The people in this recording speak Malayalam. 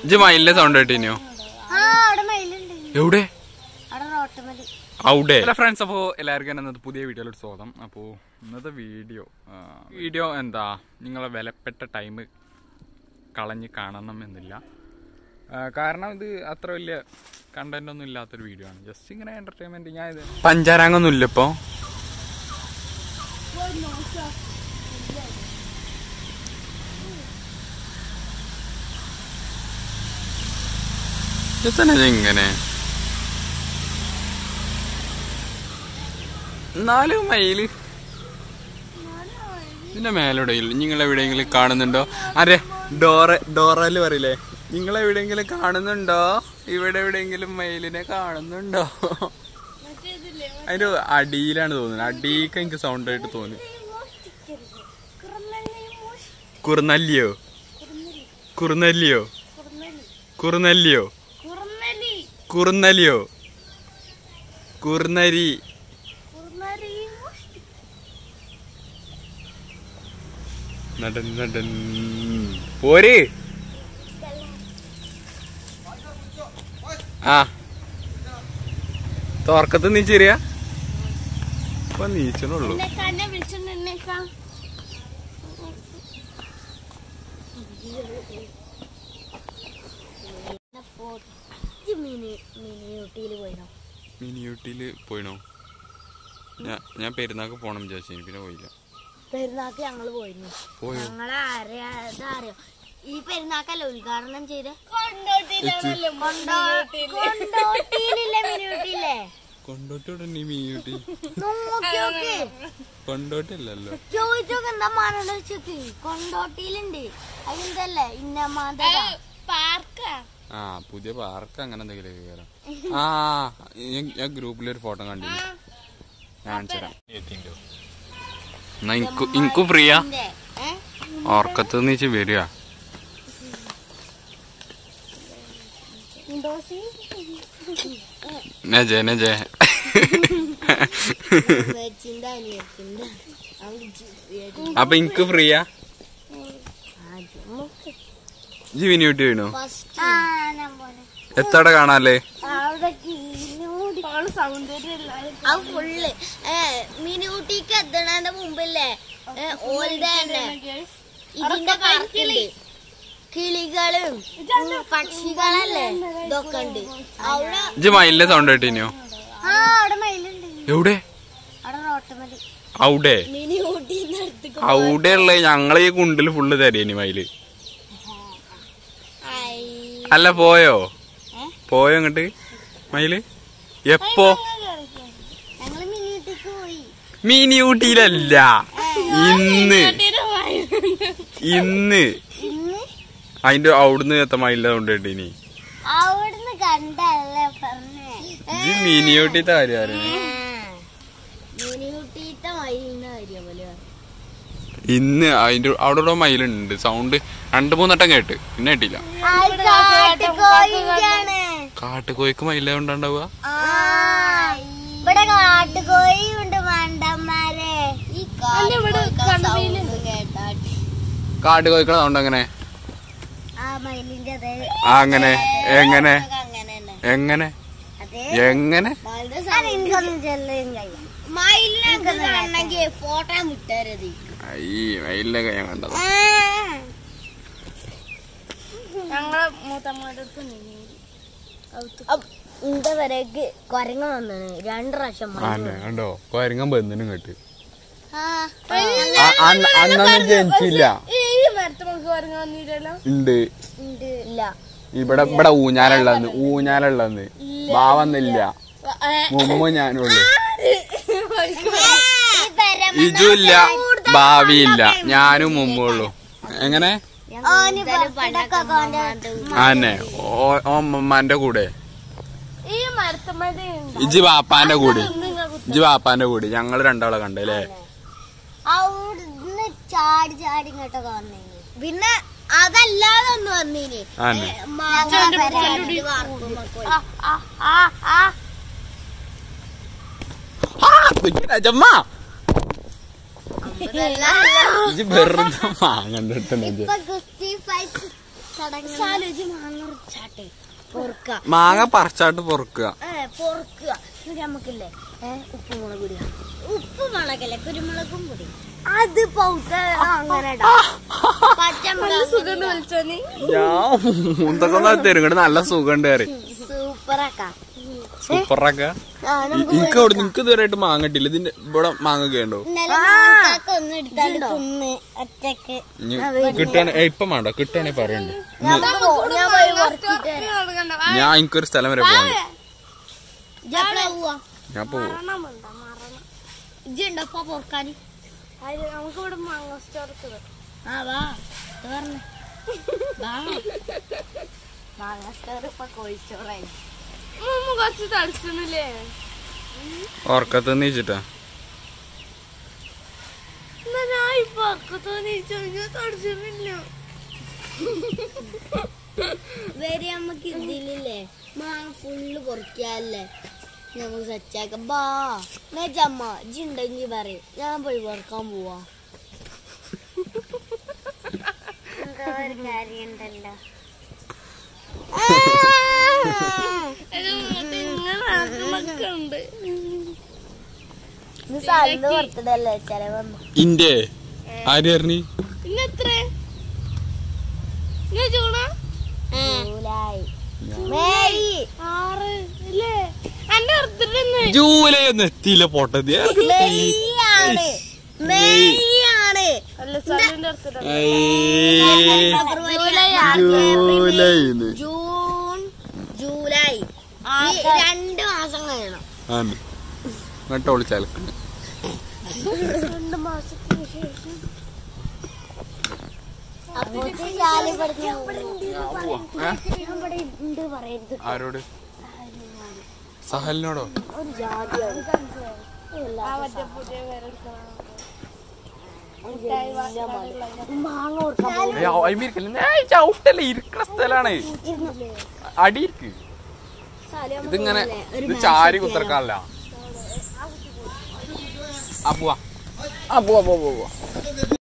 ഇജ്ജ് മയിലിന്റെ സൗണ്ട് കേട്ടിനോ ആ അവിടെ മയിലുണ്ട് എവിടെ അവിടെ റോട്ടുമതി അവിടെ ഹലോ ഫ്രണ്ട്സ് അപ്പോൾ എല്ലാവർക്കും ഇന്നത്തെ പുതിയ വീഡിയോയിലോട്ട് സ്വാഗതം അപ്പോൾ ഇന്നത്തെ വീഡിയോ വീഡിയോ എന്താ നിങ്ങളെ വിലപ്പെട്ട ടൈം കളഞ്ഞ് കാണണം എന്നില്ല ആ, കാരണം ഇത് അത്ര വലിയ കണ്ടന്റ് ഒന്നും ഇല്ലാത്തൊരു വീഡിയോ ആണ് ജസ്റ്റ് ഇങ്ങനെ എന്റർടൈൻമെന്റ് ഞാൻ ഇത് പഞ്ചാരാങ്ങൊന്നും ഇല്ല ഇപ്പൊ ഇതെന്നെ ഇങ്ങനെ നാലും മയില് ഇതിന്റെ മേലെവിടെയും നിങ്ങൾ എവിടെയെങ്കിലും കാണുന്നുണ്ടോ അരെ ഡോറ ഡോറല് പറയില്ലേ നിങ്ങൾ എവിടെയെങ്കിലും കാണുന്നുണ്ടോ ഇവിടെ എവിടെയെങ്കിലും മയിലിനെ കാണുന്നുണ്ടോ അതിന്റെ അടിയിലാണ് തോന്നുന്നത് അടിയിക്ക് എനിക്ക് സൗണ്ട് ആയിട്ട് തോന്നി കുറുനല്ലിയോ കുറുനല്ലിയോ കുറുനല്ലിയോ കുറുന്നലി കുറുനലിയോ കുറുനരി കുറുന്നലി നടൻ നടൻ പോര് ആ തോർക്കത്ത് നീച്ചേരിയ ഇപ്പൊ നീച്ചണുള്ളൂ എന്നെ വിളിച്ചിട്ടുണ്ടേക്കാം മിനി മിനി ഊട്ടിയിൽ പോയിനോ മിനി ഊട്ടിയില് പോയിണോ ഞാൻ ഞാൻ പെരുന്നാക്ക് പോണം വിചാരിച്ചു പിന്നെ പോയില്ല പെരുന്നാക്ക് ഞങ്ങള് പോയിരുന്നു പോയോ ഞങ്ങളെ അറിയാ അറിയോ ഈ പെരുന്നാക്കല്ല ഉദ്ഘാടനം ചെയ്ത് കൊണ്ടോട്ടിയിലില്ലേ മിനി ഊട്ടിയില്ലേ കൊണ്ടോട്ടോടെ നീ മിനി ഊട്ടി നോക്കി നോക്ക് കൊണ്ടോട്ടല്ലല്ലോ ചോദിച്ചോക്ക് എന്താ മാനോട് വെച്ചോക്ക് കൊണ്ടോട്ടിയിലുണ്ട് അതെന്തല്ലേ ഇന്നമാത പാർക്കാ ആ പുതിയ പാർക്ക് അങ്ങനെ എന്തെങ്കിലും കയറാം ആ ഞാൻ- ഞാൻ ഗ്രൂപ്പിലൊരു ഫോട്ടോ കണ്ടിരുന്നു ഞാൻ കാണിച്ചു തരാം എന്നാ ഇൻകു ഇൻകു ഫ്രീയാ ഓർക്കത്ത് നീച്ച് വരിക നജേ നജേ അപ്പൊ ഇൻക്ക് ഫ്രീയാ ജി വിനിയൂട്ടി വീണു എത്തട കാണാല്ലേ അത് ഫുള്ള് മിനിയൂട്ടിക്ക് എത്തണതിന്റെ മുമ്പില്ലേ ഓൾഡ് തന്നെ ഇതിന്റെ പാർക്കുണ്ട് കിളികളും ഉം, പക്ഷികളല്ലേ ഇതൊക്കെ ഉണ്ട് അവിടെ ജി മയിലിന്റെ സൗണ്ട് കേട്ടിനോ ആ അവിടെ മയിലുണ്ട് എവിടെ അവിടെ റോട്ടുമതി അവിടെ മിനി ഊട്ടിന്ന് അടുത്ത് അവിടെ ഉള്ള ഞങ്ങളെ ഈ കുണ്ടില് ഫുള്ള് തരേനി മയില് അല്ല പോയോ പോയോ അങ്ങട്ട് മയില് എപ്പോ ഞങ്ങള് മിനി ഊട്ടിക്ക് പോയി മിനി ഊട്ടിയിലല്ല ഇന്ന് ഇന്ന് ഇന്ന് അതിന്റെ അവിടുന്ന് എത്ത മയിലിന്റെ സൗണ്ട് കേട്ടിനി അവിടുന്ന് കണ്ടല്ലേ പറഞ്ഞേ ഇത് മിനി ഊട്ടിത്തെ കാര്യം അറിയണേ മിനി ഊട്ടിത്തെ മയിലിന്റെ കാര്യം പോലെ ഇന്ന് അതിന്റെ അവിടെ ഇവിടെ മയിലുണ്ട് സൗണ്ട് രണ്ടു മൂന്നെട്ടം കേട്ട് പിന്നെ കേട്ടില്ല കാട്ടുകോയിന്റെയാണ് കാട്ടുകോയ്ക്ക് മയില കൊണ്ടുണ്ടാവുക ഇവിടെ കാട്ടുകോയി ഉണ്ട് മണ്ടന്മാരെ ഈ കേട്ടാട്ടി കാട്ടുകോയ്ക്കുള്ള സൗണ്ട് അങ്ങനെ ആ മയിലിന്റെ ആ, അങ്ങനെ എങ്ങനെ അങ്ങനെ തന്നെ എങ്ങനെ അതെ എങ്ങനെ എനിക്കൊന്നും ചെല്ലും കഴിയാം മയിലിനൊക്കെ കാണണമെങ്കിൽ ഫോട്ടോ വിട്ടരുത് ഈ മയിലിനെ ഞാൻ കണ്ടത് ഞങ്ങളെ മൂത്തമ്മയുടെ ഇന്റെ വരേക്ക് കൊരങ്ങ വന്നാണ് രണ്ടു പ്രാവശ്യം ആ കണ്ടോ കൊരങ്ങൻ ബന്ധനും കേട്ട് ആ, ആ, അന്ന് അന്നൊന്നും ജനിച്ചില്ല ഈ മരത്ത് നമുക്ക് കൊരങ്ങ വന്നില്ലല്ലോ ഉണ്ട് ഉണ്ട് ഇല്ല ഇവിടെ ഇവിടെ ഊഞ്ഞാലുള്ളന്ന് ഊഞ്ഞാലുള്ളന്ന് ബാവന്നില്ല മുമ്പ് ഞാനുള്ളു ഇതുമില്ല ഭാവിയില്ല ഞാനും മുമ്പുള്ളൂ എങ്ങനെ ആന്നെ ഓ- ഓ അമ്മമാന്റെ കൂടെ ഈ മരത്തമ്മയുടെ ഇജി വാപ്പാന്റെ കൂടെ ഇജി വാപ്പാന്റെ കൂടെ ഞങ്ങള് രണ്ടാളെ കണ്ടല്ലേ അവിടുന്ന് ചാടി ചാടി ഇങ്ങോട്ടൊക്കെ വന്നേന് പിന്നെ അതല്ലാതെ ഒന്ന് വന്നീന് ആന്നെ രാജമ്മ ഇജി വെറുതെ മാങ്ങണ്ടിട്ടുണ്ട് ഇപ്പൊ ഗുസ്തി ഫൈറ്റ് ചടങ്ങ് മാങ്ങ മുറിച്ചാട്ടെ പൊറുക്ക മാങ്ങ പറിച്ചാട്ട് പൊറുക്കുക ഏ പൊറുക്കുക എന്നിട്ട് നമുക്കില്ലേ ഏ ഉപ്പ് മുളക് പൊടി ഉപ്പ് മുളകല്ലേ കുരുമുളകും പൊടി അത് പൗത്ത അങ്ങനെ പച്ചമുളക് ഞാൻ മുന്തൊക്കെ തരും ഇങ്ങോട്ട് നല്ല സുഖമുണ്ട് കയറി സൂപ്പറാക്കാം സൂപ്പറൊക്കെ എനിക്ക് അവിടെ നിനക്ക് ഇതുവരെയായിട്ട് മാങ്ങ കിട്ടില്ല ഇതിന്റെ ഇവിടെ മാങ്ങ കേണ്ടോ ഇന്നലെ മാങ്ങാക്കൊക്കെ ഒന്ന് എടുത്താൽ തിന്ന് ഒറ്റക്ക് കിട്ടാണ് ഇപ്പൊ വേണ്ട കിട്ടാണെ പറയണ്ട് ഞാൻ പോയി വർക്കിട്ട് വരാം. ഞാൻ എനിക്കൊരു സ്ഥലം വരെ പോകണം ഇജ്ജ് എപ്പളാ പോവാ ഞാൻ പോവും ഇജ്ജുണ്ടോ ഇപ്പൊ പൊറുക്കാന് നമുക്ക് ഇവിടെ മാങ്ങ സ്റ്റോർക്ക് ആ വാ ഇത് പറഞ്ഞെ. വാ മാങ്ങ സ്റ്റോർ ഇപ്പൊ കോഴിച്ചോറായി കുറച്ച് തടിച്ചൊന്നുമില്ലേ ഉറക്കത്ത് നീച്ചിട്ടാ എന്നാ ഞാൻ ഇപ്പൊ അക്കത്തോ നീച്ചു കഴിഞ്ഞാൽ തടിച്ചിട്ടില്ല വരെ നമുക്ക് ഇതിലില്ലേ മാങ്ങ ഫുള്ള് പൊറിക്കാല്ലേ നമുക്ക് സെറ്റാക്കാം ബാ മേജമ്മ ഇജ്ജുണ്ടെങ്കി പറയും ഞാൻ പോയി പൊറുക്കാൻ പോവാ എന്തോ ഒരു കാര്യണ്ടല്ലോ ഇങ്ങനെ ഉണ്ട് ഇത് സാലിന്റെ ബർത്ത്ഡേ അല്ലേ ചെലവന്നു ഇന്റെ ആര് പറഞ്ഞു ഇന്ന് എത്ര ഇന്ന് ജൂണാ ജൂലൈ മെയ് ആറ് ഇല്ലേ എന്റെ ബർത്ത്ഡേ ജൂലൈ ഒന്നും എത്തിയില്ല പൊട്ടത് മെയ് ആണ് മെയ് ആണ് അല്ല സാലിന്റെ ബർത്ത്ഡേ ഫെബ്രുവരി ജൂലൈ ജൂൺ ജൂലൈ ഈ രണ്ട് മാസം കഴിയണം ആണ് എന്നിട്ട് ഒളിച്ചാൽക്കണ് രണ്ട് മാസത്തിന് ശേഷം അപ്പൊ ശാലി പഠിച്ചു ഇവിടെ ഉണ്ട് പറയരുത് ആരോട് സഹലിനോടോ ഒരു ജാതിയാണ് ആ മറ്റേ പുതിയ പേരെടുക്കണം മാങ്ങ കൊടുക്കാൻ ചവിട്ടല്ലേ ഇരിക്കണ സ്ഥലാണ് അടി ഇരിക്ക് ഇതിങ്ങനെ ഇത് ചാരി കുത്തിറക്കാനല്ല ആ പോവാ ആ പോവാ പോവാ പോവാ